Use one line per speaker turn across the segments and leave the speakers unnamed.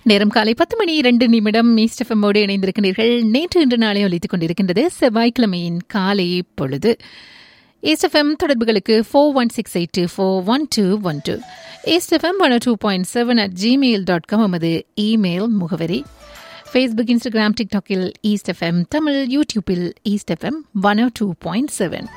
நேரம் காலை பத்து மணி இரண்டு நிமிடம் ஈஸ்டஃபமோடு இணைந்திருக்கிறீர்கள் நேற்று இன்று நாளை ஒலித்துக் கொண்டிருக்கின்றது செவ்வாய்க்கிழமையின் காலை பொழுது ஈஸ்டஃபம் தொடர்புகளுக்கு four one six eight two four one two one two East FM one two point seven at Gmail dot com நமது இமெயில் முகவரி ஃபேஸ்புக் இன்ஸ்டாகிராம் டிக்டாக்கில் ஈஸ்ட் எஃப்எம் தமிழ் யூடியூப்பில் East FM one two point seven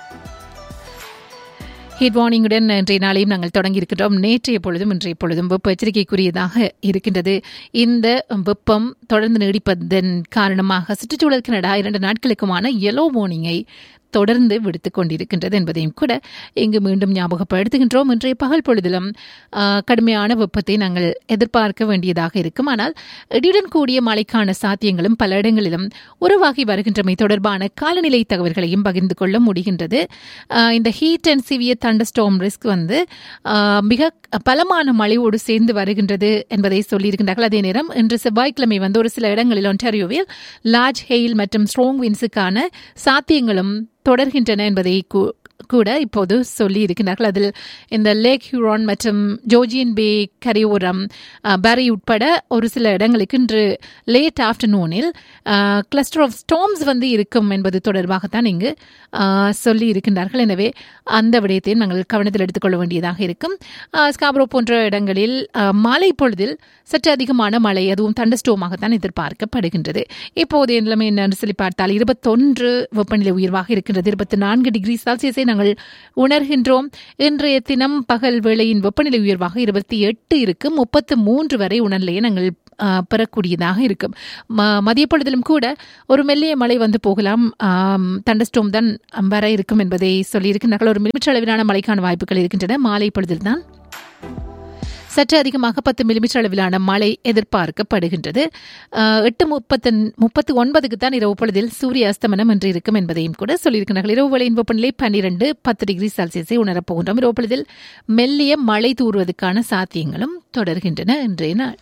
heat வார்னிங்குடன் இன்றைய நாளையும் நாங்கள் தொடங்கி இருக்கின்றோம் நேற்றைய பொழுதும் இன்றைய பொழுதும் வெப்ப எச்சரிக்கைக்குரியதாக இருக்கின்றது இந்த வெப்பம் தொடர்ந்து நீடிப்பதன் காரணமாக சுற்றுச்சூழல் கனடா இரண்டு நாட்களுக்குமான எல்லோ வார்னிங்கை தொடர்ந்து விடுத்துக் கொண்டிருக்கின்றது என்பதையும் கூட இங்கு மீண்டும் ஞாபகப்படுத்துகின்றோம் இன்றைய பகல் பொழுதிலும் கடுமையான வெப்பத்தை நாங்கள் எதிர்பார்க்க வேண்டியதாக இருக்கும் ஆனால் இடியுடன் கூடிய மழைக்கான சாத்தியங்களும் பல இடங்களிலும் உருவாகி வருகின்றமை தொடர்பான காலநிலை தகவல்களையும் பகிர்ந்து கொள்ள முடிகின்றது இந்த heat and severe thunderstorm risk வந்து மிக பலமான மழையோடு சேர்ந்து வருகின்றது என்பதை சொல்லியிருக்கின்றார்கள் அதே நேரம் இன்று செவ்வாய்க்கிழமை வந்து ஒரு சில இடங்களில் ஒன்டாரியோவில் லார்ஜ் ஹெயில் மற்றும் ஸ்ட்ராங் வின்ஸுக்கான சாத்தியங்களும் தொடர்கின்றன என்பதை கூட இப்போது சொல்லி இருக்கின்றார்கள் அதில் இந்த லேக் ஹியூரான் மற்றும் ஜோர்ஜியன் பே கரையோரம் பரி உட்பட ஒரு சில இடங்களுக்கு இன்று லேட் ஆஃப்டர்நூனில் கிளஸ்டர் ஆஃப் ஸ்டோம்ஸ் வந்து இருக்கும் என்பது தொடர்பாகத்தான் இங்கு சொல்லி இருக்கின்றார்கள் எனவே அந்த விடயத்தையும் நாங்கள் கவனத்தில் எடுத்துக்கொள்ள வேண்டியதாக இருக்கும் ஸ்காப்ரோ போன்ற இடங்களில் மாலை பொழுதில் சற்று அதிகமான மழை அதுவும் தண்டஸ்டோமாகத்தான் எதிர்பார்க்கப்படுகின்றது இப்போதைய நிலைமை என்னென்று சொல்லி பார்த்தால் இருபத்தொன்று வெப்பநிலை உயர்வாக இருக்கின்றது இருபத்தி நான்கு டிகிரி செல்சியஸை நாங்கள் உணர்கின்றோம் இன்றைய தினம் பகல் வேளையின் வெப்பநிலை உயர்வாக இருபத்தி எட்டு இருக்கும் முப்பத்து மூன்று வரை உணர்நிலையை நாங்கள் பெறக்கூடியதாக இருக்கும் மதிய பொழுதிலும் கூட ஒரு மெல்லிய மழை வந்து போகலாம் தண்டஸ்டோம் தான் வர இருக்கும் என்பதை சொல்லியிருக்கிறார்கள் ஒரு மில்லிமீட்டர் அளவிலான மழைக்கான வாய்ப்புகள் இருக்கின்றன மாலை பொழுதில் தான் சற்று அதிகமாக பத்து மில்லிமீட்டர் அளவிலான மழை எதிர்பார்க்கப்படுகின்றது எட்டு முப்பத்து முப்பத்தி ஒன்பதுக்கு தான் இரவு பொழுதில் சூரிய அஸ்தமனம் என்று இருக்கும் என்பதையும் கூட சொல்லியிருக்கிறார்கள் இரவு வேளையின் வெப்பநிலை பன்னிரண்டு பத்து டிகிரி செல்சியஸை உணரப்போகின்றோம் இரவு பொழுதில் மெல்லிய மழை தூறுவதற்கான சாத்தியங்களும் தொடர்கின்றன இன்றைய நாள்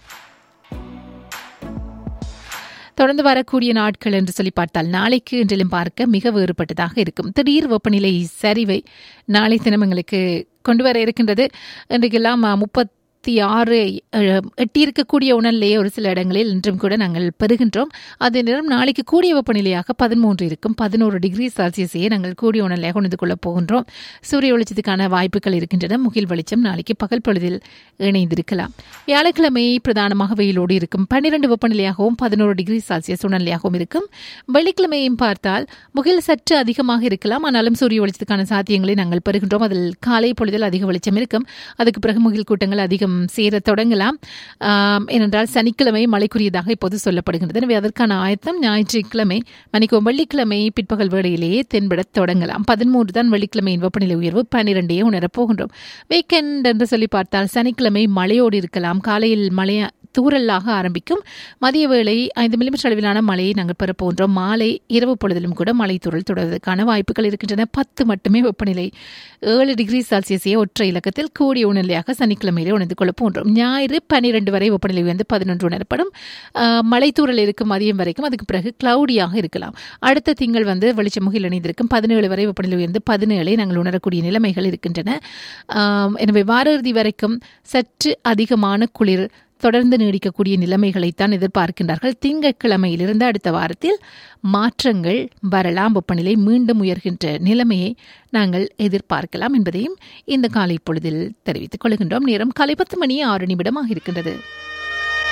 தொடர்ந்து வரக்கூடிய நாட்கள் என்று சொல்லி பார்த்தால் நாளைக்கு இன்றிலும் பார்க்க மிக வேறுபட்டதாக இருக்கும் திடீர் வெப்பநிலை சரிவை நாளை தினம் எங்களுக்கு கொண்டு வர இருக்கின்றது இன்றைக்கெல்லாம் முப்பத் இருபத்தி ஆறு எட்டியிருக்கக்கூடிய உணர்நிலையே ஒரு சில இடங்களில் இன்றும் கூட நாங்கள் பெறுகின்றோம் அதே நேரம் நாளைக்கு கூடிய வெப்பநிலையாக பதிமூன்று இருக்கும் பதினோரு டிகிரி செல்சியஸையே நாங்கள் கூடிய உணர்நிலையாக உணர்ந்து கொள்ளப் போகின்றோம் சூரிய வெளிச்சத்துக்கான வாய்ப்புகள் இருக்கின்றன முகில் வெளிச்சம் நாளைக்கு பகல் பொழுதில் இணைந்திருக்கலாம் வியாழக்கிழமை பிரதானமாக வெயிலோடு இருக்கும் பன்னிரண்டு வெப்பநிலையாகவும் பதினோரு டிகிரி செல்சியஸ் உணர்நிலையாகவும் இருக்கும் வெள்ளிக்கிழமையும் பார்த்தால் முகில் சற்று அதிகமாக இருக்கலாம் ஆனாலும் சூரிய வெளிச்சத்துக்கான சாத்தியங்களை நாங்கள் பெறுகின்றோம் அதில் காலை பொழுதில் அதிக வெளிச்சம் இருக்கும் அதுக்கு பிறகு முகில் கூட்டங்கள் அதிகம் சேர தொடங்கலாம் ஏனென்றால் சனிக்கிழமை மழைக்குரியதாக இப்போது சொல்லப்படுகின்றது எனவே அதற்கான ஆயத்தம் ஞாயிற்றுக்கிழமை மணிக்கும் வெள்ளிக்கிழமை பிற்பகல் வேளையிலேயே தென்பட தொடங்கலாம் பதிமூன்று தான் வெள்ளிக்கிழமையின் வெப்பநிலை உயர்வு பன்னிரெண்டையே உணரப்போகின்றோம் வீக்கெண்ட் என்று சொல்லி பார்த்தால் சனிக்கிழமை மழையோடு இருக்கலாம் காலையில் மழை தூரலாக ஆரம்பிக்கும் மதிய வேளை ஐந்து மில்லிமீட்டர் அளவிலான மழையை நாங்கள் பெறப்போன்றோம் மாலை இரவு பொழுதிலும் கூட மழை தூரல் தொடர்வதற்கான வாய்ப்புகள் இருக்கின்றன பத்து மட்டுமே வெப்பநிலை ஏழு டிகிரி செல்சியஸே ஒற்றை இலக்கத்தில் கூடிய உணர்நிலையாக சனிக்கிழமையிலே உணர்ந்து கொள்ள போன்றோம் ஞாயிறு பன்னிரண்டு வரை வெப்பநிலை உயர்ந்து பதினொன்று உணரப்படும் மழை தூரல் இருக்கும் மதியம் வரைக்கும் அதுக்கு பிறகு கிளவுடியாக இருக்கலாம் அடுத்த திங்கள் வந்து வெளிச்சமுகில் இணைந்திருக்கும் பதினேழு வரை வெப்பநிலை உயர்ந்து பதினேழை நாங்கள் உணரக்கூடிய நிலைமைகள் இருக்கின்றன எனவே வார இறுதி வரைக்கும் சற்று அதிகமான குளிர் தொடர்ந்து நீடிக்கக்கூடிய நிலைமைகளைத்தான் எதிர்பார்க்கின்றார்கள் திங்கட்கிழமையிலிருந்து அடுத்த வாரத்தில் மாற்றங்கள் வரலாம் வெப்பநிலை மீண்டும் உயர்கின்ற நிலைமையை நாங்கள் எதிர்பார்க்கலாம் என்பதையும் இந்த காலை பொழுதில் தெரிவித்துக் கொள்கின்றோம் நேரம் காலை பத்து மணி ஆறு நிமிடமாக இருக்கின்றது